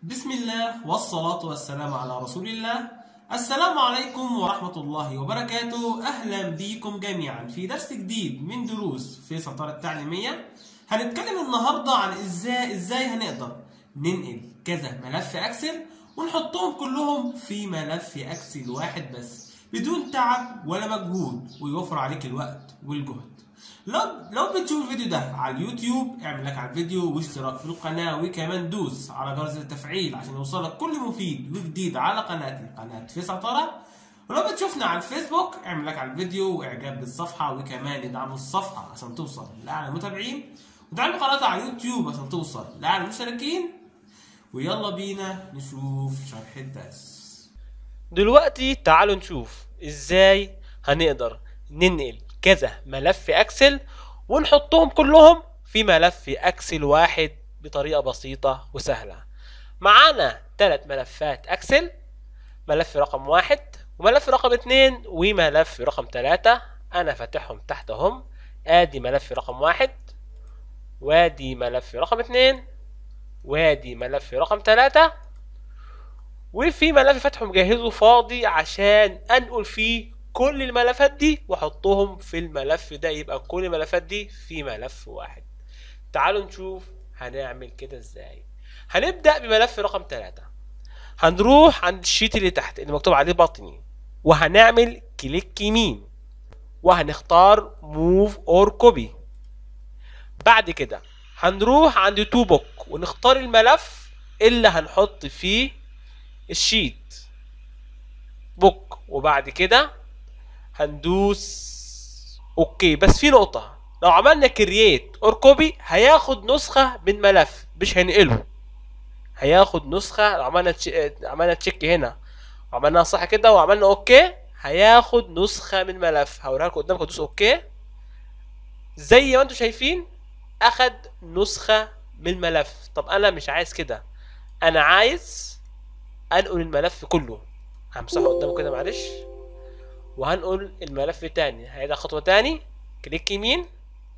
بسم الله والصلاة والسلام على رسول الله السلام عليكم ورحمة الله وبركاته أهلا بيكم جميعا في درس جديد من دروس في سطر التعليمية هنتكلم النهاردة عن إزاي إزاي هنقدر ننقل كذا ملف أكسل ونحطهم كلهم في ملف أكسل واحد بس بدون تعب ولا مجهود ويوفر عليك الوقت والجهد لو لو بتشوف الفيديو ده على اليوتيوب اعمل لك على الفيديو واشتراك في القناة وكمان دوس على جرس التفعيل عشان يوصلك كل مفيد وجديد على قناتي قناة في سطرة ولو بتشوفنا على الفيسبوك اعمل لك على الفيديو واعجاب بالصفحة وكمان ادعم الصفحة عشان توصل لأعلى المتابعين ودعم قناتي على اليوتيوب عشان توصل لأعلى المشتركين ويلا بينا نشوف شرح الدرس دلوقتي تعالوا نشوف ازاي هنقدر ننقل كذا ملف اكسل ونحطهم كلهم في ملف اكسل واحد بطريقة بسيطة وسهلة معانا ثلاث ملفات اكسل ملف رقم واحد وملف رقم اتنين وملف رقم تلاتة انا فاتحهم تحتهم ادي ملف رقم واحد وادي ملف رقم اتنين وادي ملف رقم تلاتة وفي ملف فتحه مجهزه فاضي عشان انقل فيه كل الملفات دي واحطهم في الملف ده يبقى كل الملفات دي في ملف واحد تعالوا نشوف هنعمل كده ازاي هنبدأ بملف رقم 3 هنروح عند الشيت اللي تحت اللي مكتوب عليه بطني وهنعمل كليك يمين وهنختار موف اور كوبي بعد كده هنروح عند تو بوك ونختار الملف اللي هنحط فيه الشيت بوك وبعد كده هندوس اوكي بس في نقطة لو عملنا كرييت اور كوبي هياخد نسخة من ملف مش هينقله هياخد نسخة لو عملنا تش... عملنا تشيك هنا وعملناها صح كده وعملنا اوكي هياخد نسخة من ملف هوريها لكم قدامكم ادوس اوكي زي ما انتم شايفين اخد نسخة من الملف طب انا مش عايز كده انا عايز انقل الملف كله همسحه قدامه كده معلش وهنقل الملف تاني هيدا خطوة تاني كليك يمين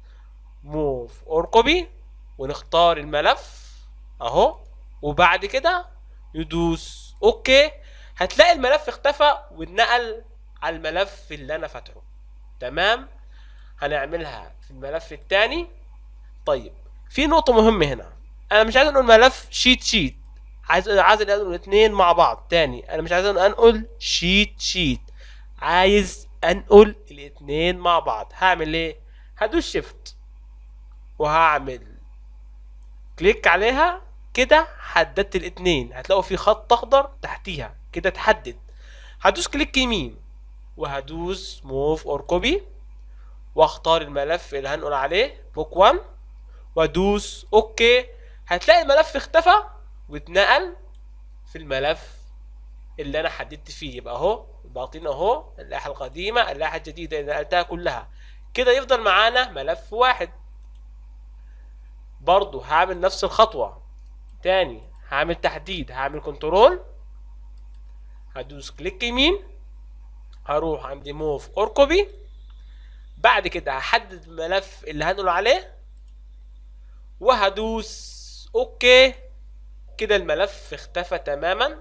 موف اور كوبي ونختار الملف اهو وبعد كده يدوس اوكي هتلاقي الملف اختفى واتنقل على الملف اللي انا فاتحه تمام هنعملها في الملف التاني طيب في نقطة مهمة هنا انا مش عايز انقل ملف شيت شيت عايز عايز انقل الاثنين مع بعض تاني انا مش عايز انقل شيت شيت عايز انقل الاثنين مع بعض هعمل ايه هدوس شيفت وهعمل كليك عليها كده حددت الاثنين هتلاقوا في خط اخضر تحتيها كده تحدد هدوس كليك يمين وهدوس موف اور كوبي واختار الملف اللي هنقل عليه بوك 1 وادوس اوكي هتلاقي الملف اختفى واتنقل في الملف اللي انا حددت فيه يبقى اهو باطن اهو اللائحه القديمه اللائحه الجديده اللي نقلتها كلها كده يفضل معانا ملف واحد برضو هعمل نفس الخطوه تاني هعمل تحديد هعمل كنترول هدوس كليك يمين هروح عند موف اور كوبي بعد كده هحدد الملف اللي هنقول عليه وهدوس اوكي كده الملف اختفى تماما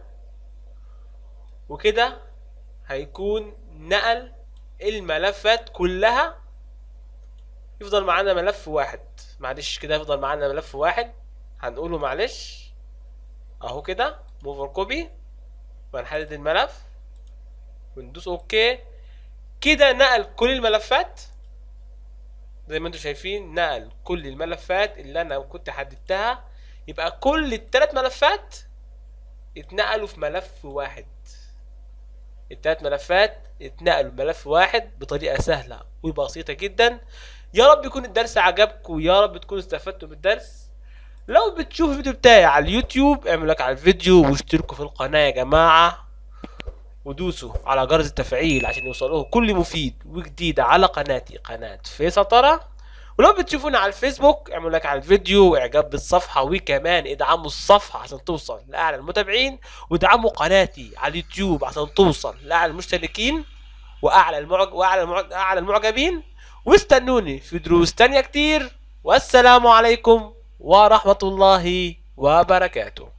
وكده هيكون نقل الملفات كلها يفضل معانا ملف واحد معلش كده يفضل معانا ملف واحد هنقوله معلش اهو كده موفر كوبي وهنحدد الملف وندوس اوكي كده نقل كل الملفات زي ما انتم شايفين نقل كل الملفات اللي انا كنت حددتها يبقى كل الثلاث ملفات اتنقلوا في ملف واحد التلات ملفات اتنقلوا ملف واحد بطريقة سهلة وبسيطة جدا يا رب يكون الدرس عجبكم ويا رب تكونوا استفدتوا من الدرس لو بتشوف الفيديو بتاعي على اليوتيوب اعملوا لك على الفيديو واشتركوا في القناة يا جماعة ودوسوا على جرس التفعيل عشان يوصلوه كل مفيد وجديد على قناتي قناة في سطرة ولو بتشوفونا على الفيسبوك اعملوا لايك على الفيديو واعجاب بالصفحة وكمان ادعموا الصفحة عشان توصل لأعلى المتابعين وادعموا قناتي على اليوتيوب عشان توصل لأعلى المشتركين وأعلى المعج... وأعلى المعج... أعلى المعجبين واستنوني في دروس تانية كتير والسلام عليكم ورحمة الله وبركاته